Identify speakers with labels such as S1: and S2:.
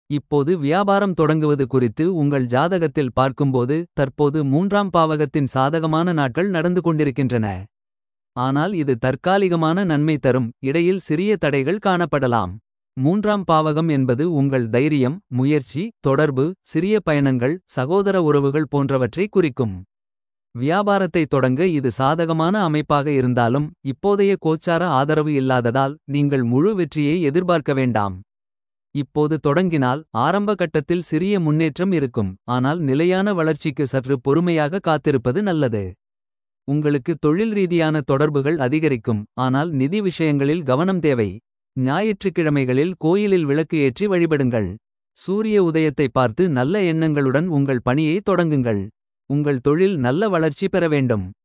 S1: இப்போது வியாபாரம் தொடங்குவது குறித்து உங்கள் ஜாதகத்தில் பார்க்கும்போது தற்போது மூன்றாம் பாவகத்தின் சாதகமான நாட்கள் நடந்து கொண்டிருக்கின்றன. ஆனால் இது தற்காலிகமான நன்மை தரும் இடையில் சிறிய தடைகள் காணப்படலாம். மூன்றாம் பாவகம் என்பது உங்கள் தைரியம் முயற்சி தொடர்பு சிறிய பயணங்கள் சகோதர உறவுகள் போன்றவற்றை குறிக்கும். வியாபாரத்தை தொடங்க இது சாதகமான அமைப்பாக இருந்தாலும் இப்போதைய கோச்சார ஆதரவு இல்லாததால் நீங்கள் முழு வெற்றியை எதிர்பார்க்க வேண்டாம். இப்போது தொடங்கினால் ஆரம்ப கட்டத்தில் சிறிய முன்னேற்றம் இருக்கும் ஆனால் நிலையான வளர்ச்சிக்கு சற்று பொறுமையாக காத்திருப்பது நல்லது. உங்களுக்கு தொழில் ரீதியான தொடர்புகள் அதிகரிக்கும் ஆனால் நிதி விஷயங்களில் கவனம் தேவை. ஞாயிற்றுக்கிழமைகளில் கோயிலில் விளக்கு ஏற்றி வழிபடுங்கள். சூரிய உதயத்தை பார்த்து நல்ல எண்ணங்களுடன் உங்கள் பணியை தொடங்குங்கள். உங்கள் தொழில் நல்ல வளர்ச்சி பெற வேண்டும்.